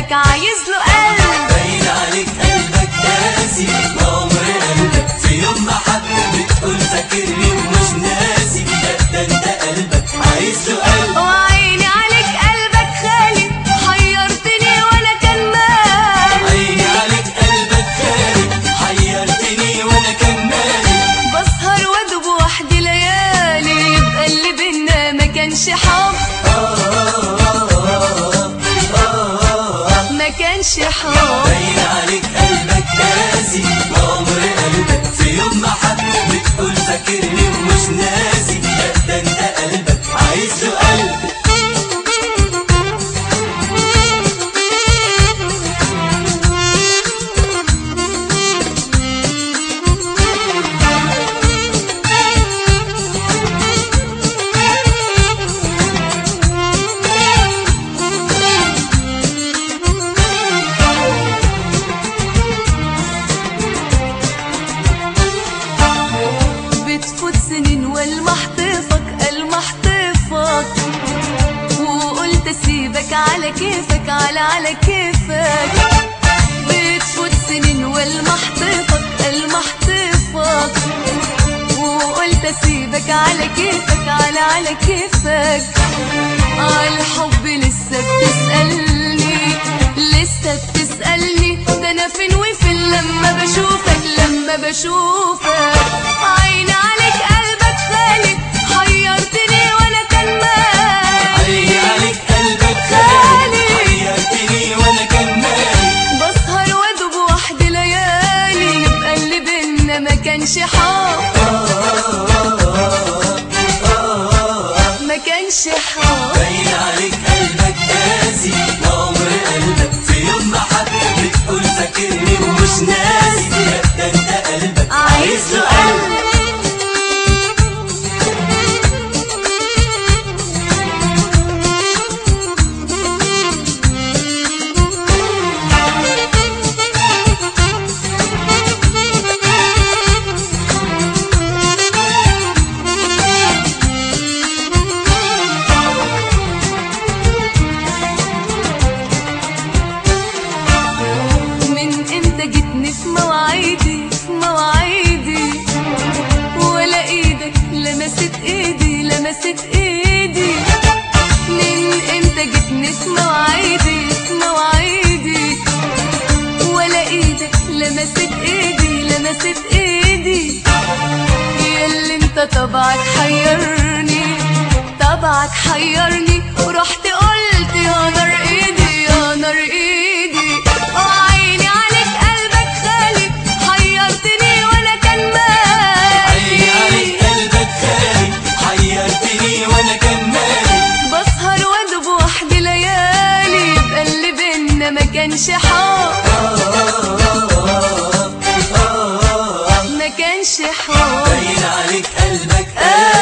قلبك عايز له قلب باين عليك قلبك قاسي وعمر قلبك في يوم ما حب بتقول فاكرني ومش ناسي لا ده انت قلبك عايز له قلب وعيني عليك قلبك خالي حيرتني وانا كان مالي عيني عليك قلبك خالي حيرتني وانا كان مالي بسهر وادوب وحدي ليالي يبقى اللي بينا ما كانش حب ما كانش حب باين عليك قلبك قاسي وعمر قلبك في يوم ما حب بتقول فاكرني ومش ناسي لا ده انت قلبك عايز له قلب بتفوت سنين والمحطفك المحطفك وقلت اسيبك على كيفك على على كيفك بتفوت سنين والمحطفك المحطفك وقلت اسيبك على كيفك على على كيفك عالحب لسه بتسألني لسه بتسألني ده انا فين وفين لما بشوفك لما بشوفك عيني عليك قلبك خالي حيرتني وانا كان مالي عيني عليك قلبك خالي حيرتني وانا كان مالي بسهر وادوب وحدي ليالي يبقى اللي بينا ما كانش حب ما كانش حب باين عليك قلبك قاسي وعمر قلبك في يوم ما حب بتقول فاكرني ومش ناسي لا ده انت قلبك عايز له قلب من امتى جيتني في مواعيدي في مواعيدي ولا ايدك لمست ايدي لمست ايدي من امتى جيتني في مواعيدي في مواعيدي ولا ايدك لمست ايدي لمست ايدي ياللي انت طبعك حيرني طبعك حيرني ورحت قلت يا نار ايدي يا نار ايدي وعيني عليك قلبك خالي حيرتني وانا كان عيني عليك مالي قلبك خالي حيرتني وانا كان مالي بسهر وادوب وحدي ليالي يبقى اللي بينا ما كانش حب ما كانش حب باين عليك قلبك قاسي